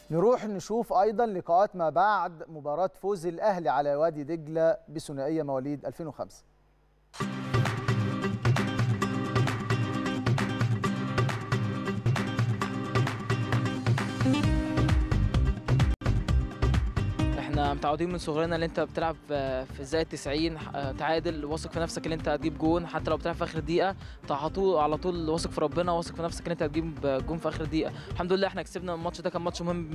نروح نشوف ايضا لقاءات ما بعد مباراه فوز الاهلي على وادي دجله بثنائيه مواليد 2005 احنا متعودين من صغرنا ان انت بتلعب في الزائد 90 تعادل واثق في نفسك ان انت هتجيب جون حتى لو بتلعب في اخر دقيقه على طول على طول واثق في ربنا واثق في نفسك ان انت هتجيب جون في اخر دقيقه الحمد لله احنا كسبنا الماتش ده كان ماتش مهم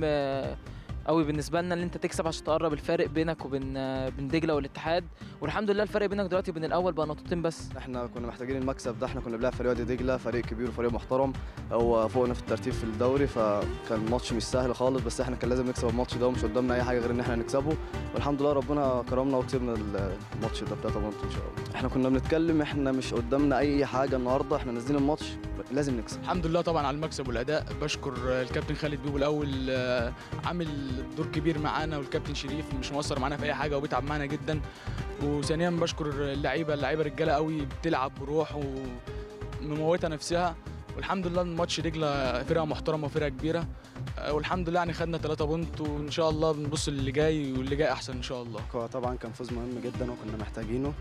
قوي بالنسبه لنا ان انت تكسب عشان تقرب الفارق بينك وبين بين دجله والاتحاد والحمد لله الفرق بينك دلوقتي وبين الاول بقى نقطتين بس احنا كنا محتاجين المكسب ده احنا كنا بنلعب فريق وادي دجله فريق كبير وفريق محترم هو فوقنا في الترتيب في الدوري فكان الماتش مش سهل خالص بس احنا كان لازم نكسب الماتش ده ومش قدامنا اي حاجه غير ان احنا نكسبه والحمد لله ربنا كرمنا وكسبنا الماتش ده بتاع بونت ان شاء الله احنا كنا بنتكلم احنا مش قدامنا اي حاجه النهارده احنا نازلين الماتش لازم نكسب الحمد لله طبعا على المكسب والاداء بشكر الكابتن خالد بيبو الاول عامل دور كبير معانا والكابتن شريف مش مقصر معانا في اي حاجه وبيتعب معانا جدا وثانيا بشكر اللعيبه اللعيبه رجاله قوي بتلعب بروح ومموته نفسها والحمد لله الماتش دجله فرقه محترمه وفرقه كبيره والحمد لله يعني خدنا 3 بونت وان شاء الله بنبص للي جاي واللي جاي احسن ان شاء الله هو طبعا كان فوز مهم جدا وكنا محتاجينه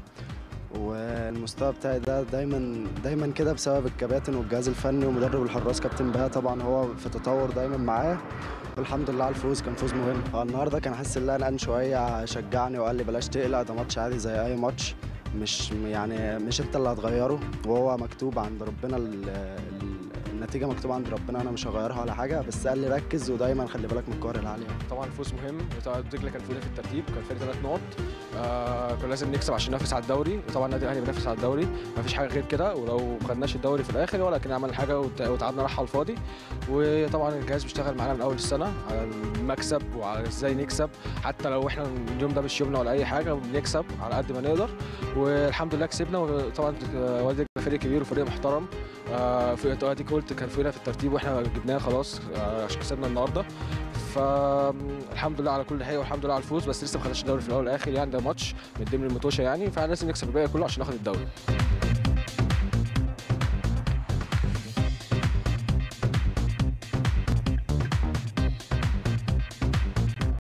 والمستوى بتاعي ده دايما دايما كده بسبب الكباتن والجهاز الفني ومدرب الحراس كابتن بها طبعا هو في تطور دايما معاه والحمد لله على الفوز كان فوز مهم النهارده كان حاسس ان انا شويه شجعني وقال لي بلاش تقلق ده ماتش عادي زي اي ماتش مش يعني مش انت اللي هتغيره وهو مكتوب عند ربنا النتيجه مكتوبه عند ربنا انا مش هغيرها ولا حاجه بس قال لي ركز ودايما خلي بالك من الكور العاليه طبعا الفوز مهم دجله كان فوقنا في الترتيب كان فرق ثلاث نقط آه كنا لازم نكسب عشان ننافس على الدوري وطبعا النادي الاهلي بينافس على الدوري ما فيش حاجه غير كده ولو ما خدناش الدوري في الاخر ولا كنا عملنا حاجه وتعبنا راح على الفاضي وطبعا الجهاز بيشتغل معانا من اول السنه على المكسب وعلى ازاي نكسب حتى لو احنا اليوم ده مش يومنا ولا اي حاجه بنكسب على قد ما نقدر والحمد لله كسبنا وطبعا وادي فريق كبير وفريق محترم آه في اديك قلت كان فينا في الترتيب واحنا جبناه خلاص آه عشان كسبنا النهارده فالحمد لله على كل حاجه والحمد لله على الفوز بس لسه ما خدناش الدوري في الاول والاخر يعني ده ماتش من ضمن المتوشه يعني فلازم نكسب الباقي كله عشان ناخد الدوري